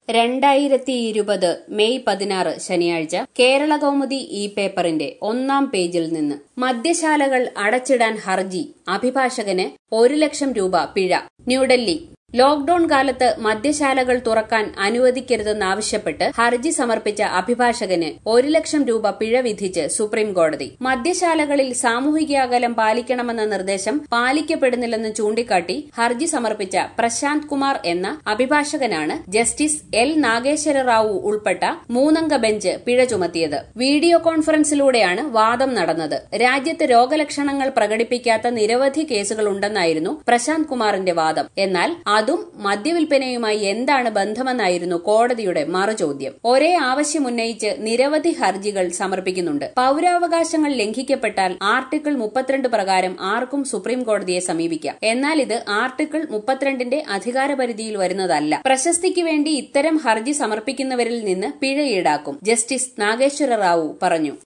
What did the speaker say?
രണ്ടായിരത്തി ഇരുപത് മെയ് പതിനാറ് ശനിയാഴ്ച കേരള കൗമുദി ഈ പേപ്പറിന്റെ ഒന്നാം പേജിൽ നിന്ന് മദ്യശാലകൾ അടച്ചിടാൻ ഹർജി അഭിഭാഷകന് ഒരു ലക്ഷം രൂപ പിഴ ന്യൂഡൽഹി ലോക്ഡൌൺ കാലത്ത് മദ്യശാലകൾ തുറക്കാൻ അനുവദിക്കരുതെന്നാവശ്യപ്പെട്ട് ഹർജി സമർപ്പിച്ച അഭിഭാഷകന് ഒരു ലക്ഷം രൂപ പിഴ വിധിച്ച് സുപ്രീം കോടതി മദ്യശാലകളിൽ സാമൂഹിക അകലം പാലിക്കണമെന്ന നിർദ്ദേശം പാലിക്കപ്പെടുന്നില്ലെന്ന് ചൂണ്ടിക്കാട്ടി ഹർജി സമർപ്പിച്ച പ്രശാന്ത് കുമാർ എന്ന അഭിഭാഷകനാണ് ജസ്റ്റിസ് എൽ നാഗേശ്വര റാവു ഉൾപ്പെട്ട മൂന്നംഗ ബെഞ്ച് പിഴ ചുമത്തിയത് വീഡിയോ കോൺഫറൻസിലൂടെയാണ് വാദം നടന്നത് രാജ്യത്ത് രോഗലക്ഷണങ്ങൾ പ്രകടിപ്പിക്കാത്ത നിരവധി കേസുകളുണ്ടെന്നായിരുന്നു പ്രശാന്ത് കുമാറിന്റെ വാദം എന്നാൽ അതും മദ്യവിൽപ്പനയുമായി എന്താണ് ബന്ധമെന്നായിരുന്നു കോടതിയുടെ മറുചോദ്യം ഒരേ ആവശ്യമുന്നയിച്ച് നിരവധി ഹർജികൾ സമർപ്പിക്കുന്നുണ്ട് പൌരാവകാശങ്ങൾ ലംഘിക്കപ്പെട്ടാൽ ആർട്ടിക്കിൾ മുപ്പത്തിരണ്ട് പ്രകാരം ആർക്കും സുപ്രീം കോടതിയെ സമീപിക്കാം എന്നാൽ ഇത് ആർട്ടിക്കിൾ മുപ്പത്തിരണ്ടിന്റെ അധികാരപരിധിയിൽ വരുന്നതല്ല പ്രശസ്തിക്ക് വേണ്ടി ഇത്തരം ഹർജി സമർപ്പിക്കുന്നവരിൽ നിന്ന് പിഴ ഈടാക്കും ജസ്റ്റിസ് നാഗേശ്വര റാവു പറഞ്ഞു